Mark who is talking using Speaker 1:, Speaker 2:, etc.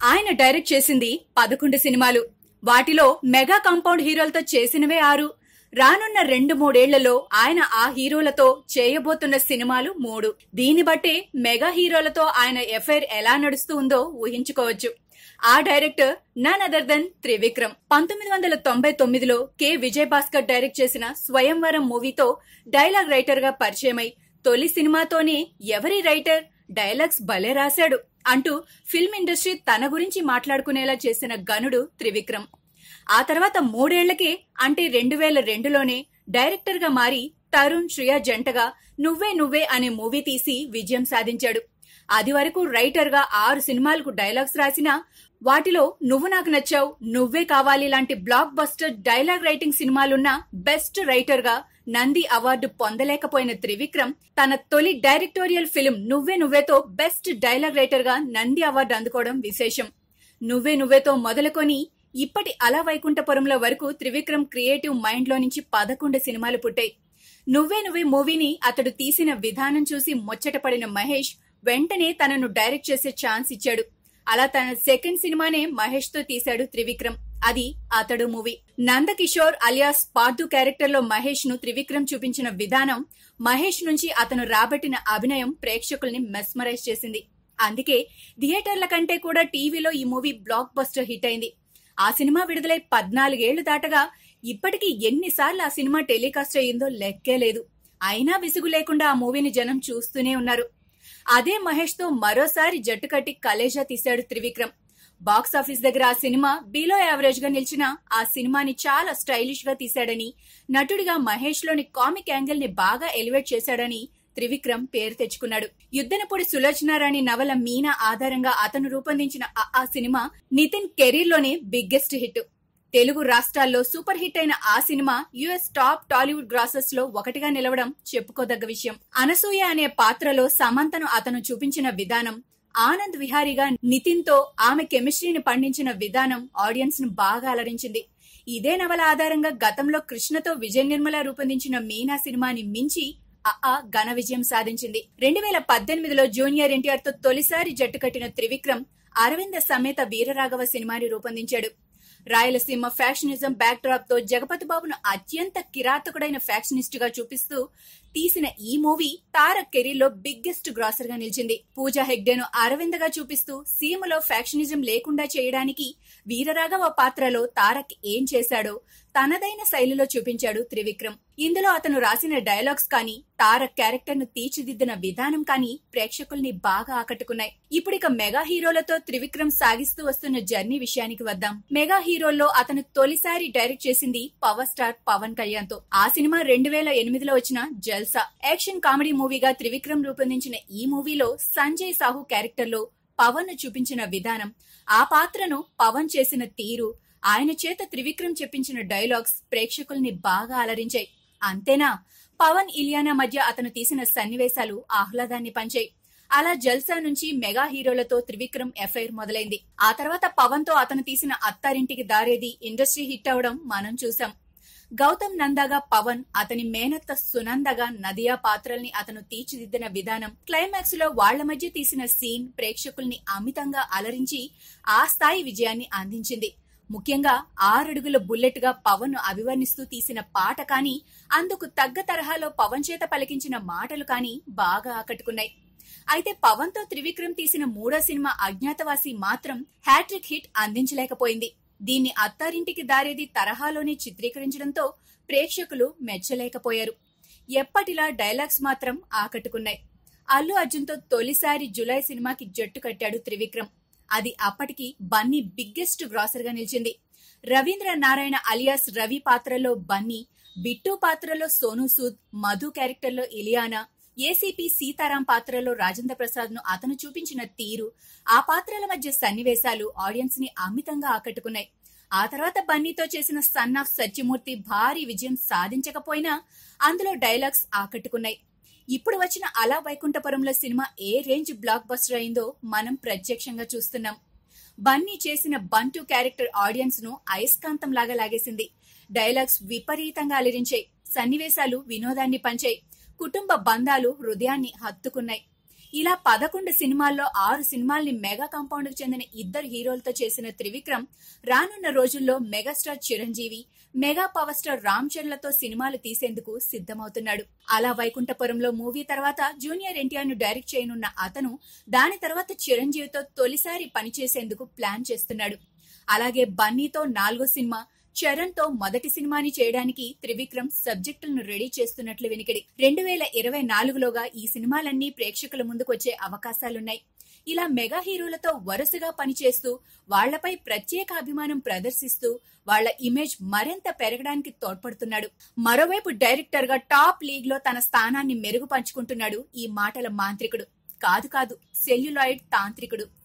Speaker 1: ఆయన డైరెక్ట్ చేసింది పదకొండు సినిమాలు వాటిలో మెగా కాంపౌండ్ హీరోలతో చేసినవే ఆరు రానున్న రెండు మూడేళ్లలో ఆయన ఆ హీరోలతో చేయబోతున్న సినిమాలు మూడు దీన్ని బట్టే మెగా హీరోలతో ఆయన ఎఫైర్ ఎలా నడుస్తుందో ఊహించుకోవచ్చు ఆ director none other than Trivikram పంతొమ్మిది వందల తొంభై తొమ్మిదిలో కె విజయ్ భాస్కర్ డైరెక్ట్ చేసిన స్వయంవరం మూవీతో డైలాగ్ రైటర్ గా పరిచయమై తొలి సినిమాతోనే ఎవరి రైటర్ డైలాగ్స్ భలే రాశాడు అంటూ ఫిల్మ్ ఇండస్ట్రీ తన గురించి మాట్లాడుకునేలా చేసిన గనుడు త్రివిక్రమ్ ఆ తర్వాత మూడేళ్లకే అంటే రెండు వేల రెండులోనే డైరెక్టర్ గా మారి తరుణ్ శ్రియా జంటగా నువ్వే నువ్వే అనే మూవీ తీసి విజయం సాధించాడు అది వరకు రైటర్ గా ఆరు సినిమాలకు డైలాగ్స్ రాసినా వాటిలో నువ్వు నాకు నచ్చావు నువ్వే కావాలి లాంటి బ్లాక్ బస్టర్ డైలాగ్ రైటింగ్ సినిమాలున్న బెస్ట్ రైటర్ గా నంది అవార్డు పొందలేకపోయిన త్రివిక్రమ్ తన తొలి డైరెక్టోరియల్ ఫిల్మ్ నువ్వే నువ్వేతో బెస్ట్ డైలాగ్ రైటర్ గా నంది అవార్డు అందుకోవడం విశేషం నువ్వే నువ్వేతో మొదలుకొని ఇప్పటి అలా వైకుంఠపురంలో వరకు త్రివిక్రమ్ క్రియేటివ్ మైండ్ లో నుంచి పదకొండు సినిమాలు పుట్టాయి నువ్వే నువ్వే మూవీని అతడు తీసిన విధానం చూసి ముచ్చటపడిన మహేష్ వెంటనే తనను డైరెక్ట్ చేసే ఛాన్స్ ఇచ్చాడు అలా తన సెకండ్ సినిమానే మహేష్ తో తీశాడు త్రివిక్రమ్ అది Athadu movie Nandakishore alias Pardhu character లో మహేష్ ను త్రివిక్రమ్ చూపించిన విధానం మహేష్ నుంచి అతను రాబట్టిన అభినయం ప్రేక్షకుల్ని మెస్మరైజ్ చేసింది అందుకే థియేటర్ల కంటే కూడా టీవీలో ఈ మూవీ బ్లాక్ బస్టర్ హిట్ అయింది ఆ సినిమా విడుదలై పద్నాలుగేళ్లు దాటగా ఇప్పటికీ ఎన్నిసార్లు ఆ సినిమా టెలికాస్ట్ అయ్యిందో లెక్కే లేదు అయినా విసుగు లేకుండా ఆ మూవీని జనం చూస్తూనే ఉన్నారు అదే మహేష్ తో మరోసారి జట్టు కట్టి కలేజా తీశాడు త్రివిక్రమ్ బాక్స్ ఆఫీస్ దగ్గర ఆ సినిమా బిలో యావరేజ్ గా నిలిచిన ఆ సినిమాని చాలా స్టైలిష్ గా తీశాడని నటుడిగా మహేష్ లోని కామిక్ యాంగిల్ ని బాగా ఎలివేట్ చేశాడని త్రివిక్రమ్ పేరు తెచ్చుకున్నాడు యుద్ధనపూడి సులోచనారాణి నవల మీనా ఆధారంగా అతను రూపొందించిన ఆ- ఆ సినిమా నితిన్ కెరీర్ లోనే బిగ్గెస్ట్ హిట్ తెలుగు రాష్ట్రాల్లో సూపర్ హిట్ అయిన ఆ సినిమా యుఎస్ టాప్ టాలీవుడ్ గ్రాసెస్ లో ఒకటిగా నిలవడం చెప్పుకోదగ్గ విషయం అనసూయ అనే పాత్రలో సమంతను అతను చూపించిన విధానం ఆనంద్ విహారీగా నితిన్ తో ఆమె కెమిస్ట్రీని పండించిన విధానం ఆడియన్స్ ను బాగా అలరించింది ఇదే నవల ఆధారంగా గతంలో కృష్ణతో విజయ నిర్మల రూపొందించిన మీనా సినిమాని మించి ఆ ఆ ఘన విజయం సాధించింది రెండు వేల పద్దెనిమిదిలో జూనియర్ ఎన్టీఆర్ తో తొలిసారి జట్టు కట్టిన త్రివిక్రమ్ అరవింద సమేత వీరరాఘవ సినిమాని రూపొందించాడు రాయలసీమ ఫ్యాషనిజం బ్యాక్ డ్రాప్ తో జగపతి బాబును అత్యంత కిరాతకుడైన ఫ్యాషనిస్ట్ గా చూపిస్తూ తీసిన ఈ మూవీ తారక్ కెరీర్ లో బిగ్గెస్ట్ గ్రాసర్ గా నిలిచింది పూజా హెగ్డేను అరవిందగా చూపిస్తూ సీమలో ఫ్యాక్షనిజం లేకుండా చేయడానికి వీరరాఘవ పాత్రలో తారక్ ఏం చేశాడో తనదైన శైలిలో చూపించాడు త్రివిక్రమ్ ఇందులో అతను రాసిన డైలాగ్స్ కానీ తారక్ క్యారెక్టర్ ను తీర్చిదిద్దిన విధానం కానీ ప్రేక్షకుల్ని బాగా ఆకట్టుకున్నాయి ఇప్పుడిక మెగా హీరోలతో త్రివిక్రమ్ సాగిస్తూ వస్తున్న జర్నీ విషయానికి వద్దాం మెగా హీరోల్లో అతను తొలిసారి డైరెక్ట్ చేసింది పవర్ స్టార్ పవన్ కళ్యాణ్ తో ఆ సినిమా రెండు వేల ఎనిమిదిలో వచ్చిన జల్సా యాక్షన్ కామెడీ మూవీగా త్రివిక్రమ్ రూపొందించిన ఈ మూవీలో సంజయ్ సాహు క్యారెక్టర్ లో పవన్ ను చూపించిన విధానం ఆ పాత్రను పవన్ చేసిన తీరు ఆయన చేత త్రివిక్రమ్ చెప్పించిన డైలాగ్స్ ప్రేక్షకుల్ని బాగా అలరించాయి అంతేనా పవన్ ఇలియానా మధ్య అతను తీసిన సన్నివేశాలు ఆహ్లాదాన్ని పంచాయి అలా జల్సా నుంచి మెగా హీరోలతో త్రివిక్రమ్ ఎఫ్ఐఆర్ మొదలైంది ఆ తర్వాత పవన్ తో అతను తీసిన అత్తారింటికి దారేది ఇండస్ట్రీ హిట్ అవడం మనం చూసాం గౌతమ్ నందాగా పవన్ అతని మేనత్త సునందగా నదియా పాత్రల్ని అతను తీర్చిదిద్దిన విధానం క్లైమాక్స్ లో వాళ్ల మధ్య తీసిన సీన్ ప్రేక్షకుల్ని అమితంగా అలరించి ఆ స్థాయి విజయాన్ని అందించింది ముఖ్యంగా ఆరడుగుల బుల్లెట్ గా పవన్ ను అభివర్ణిస్తూ తీసిన పాట కానీ అందుకు తగ్గ తరహాలో పవన్ చేత పలికించిన మాటలు కానీ బాగా ఆకట్టుకున్నాయి అయితే పవన్ తో త్రివిక్రమ్ తీసిన మూడో సినిమా అజ్ఞాతవాసి మాత్రం హ్యాట్రిక్ హిట్ అందించలేకపోయింది దీన్ని అత్తారింటికి దారేది తరహాలోనే చిత్రీకరించడంతో ప్రేక్షకులు మెచ్చలేకపోయారు ఎప్పటిలా డైలాగ్స్ మాత్రం ఆకట్టుకున్నాయి అల్లు అర్జున్ తో తొలిసారి జులై సినిమాకి జట్టు కట్టాడు త్రివిక్రమ్ అది అప్పటికి బన్నీ బిగ్గెస్ట్ గ్రాసర్ గా నిలిచింది రవీంద్ర నారాయణ అలియాస్ రవి పాత్రలో బన్నీ బిట్టు పాత్రలో సోను సూద్ మధు క్యారెక్టర్లో ఇలియానా ఏసీపీ సీతారాం పాత్రలో రాజేంద్ర ప్రసాద్ ను అతను చూపించిన తీరు ఆ పాత్రల మధ్య సన్నివేశాలు ఆడియన్స్ ని అమితంగా ఆకట్టుకున్నాయి ఆ తర్వాత బన్నీతో చేసిన సన్ ఆఫ్ సత్యమూర్తి భారీ విజయం సాధించకపోయినా అందులో డైలాగ్స్ ఆకట్టుకున్నాయి ఇప్పుడు వచ్చిన అలా వైకుంఠపురంలో సినిమా ఏ రేంజ్ బ్లాక్ బస్టర్ అయిందో మనం ప్రత్యక్షంగా చూస్తున్నాం బన్నీ చేసిన బంటు క్యారెక్టర్ ఆడియన్స్ ను అయస్కాంతం లాగా లాగేసింది డైలాగ్స్ విపరీతంగా అలరించాయి సన్నివేశాలు వినోదాన్ని పంచాయి కుటుంబ బంధాలు హృదయాన్ని హత్తుకున్నాయి ఇలా పదకొండు సినిమాల్లో ఆరు సినిమాల్ని మెగా కాంపౌండ్ కు చెందిన ఇద్దరు హీరోలతో చేసిన త్రివిక్రమ్ రానున్న రోజుల్లో megastar Chiranjeevi mega power star Ram చరణ్లతో సినిమాలు తీసేందుకు సిద్ధమవుతున్నాడు అలా వైకుంఠపురంలో మూవీ తర్వాత జూనియర్ ఎన్టీఆర్ ను డైరెక్ట్ చేయనున్న అతను దాని తర్వాత చిరంజీవితో తొలిసారి పనిచేసేందుకు ప్లాన్ చేస్తున్నాడు అలాగే బన్నీతో నాలుగో సినిమా చరణ్ తో మొదటి సినిమాని చేయడానికి త్రివిక్రమ్ సబ్జెక్టులను రెడీ చేస్తున్నట్లు వినికిడి రెండు వేల ఇరవై నాలుగులోగా ఈ సినిమాలన్నీ ప్రేక్షకుల ముందుకొచ్చే అవకాశాలున్నాయి ఇలా మెగా హీరోలతో వరుసగా పనిచేస్తూ వాళ్లపై ప్రత్యేక అభిమానం ప్రదర్శిస్తూ వాళ్ల ఇమేజ్ మరింత పెరగడానికి తోడ్పడుతున్నాడు మరోవైపు డైరెక్టర్ గా టాప్ లీగ్ లో తన స్థానాన్ని మెరుగుపరుచుకుంటున్నాడు ఈ మాటల మాంత్రికుడు కాదు కాదు సెల్యులాయిడ్ తాంత్రికుడు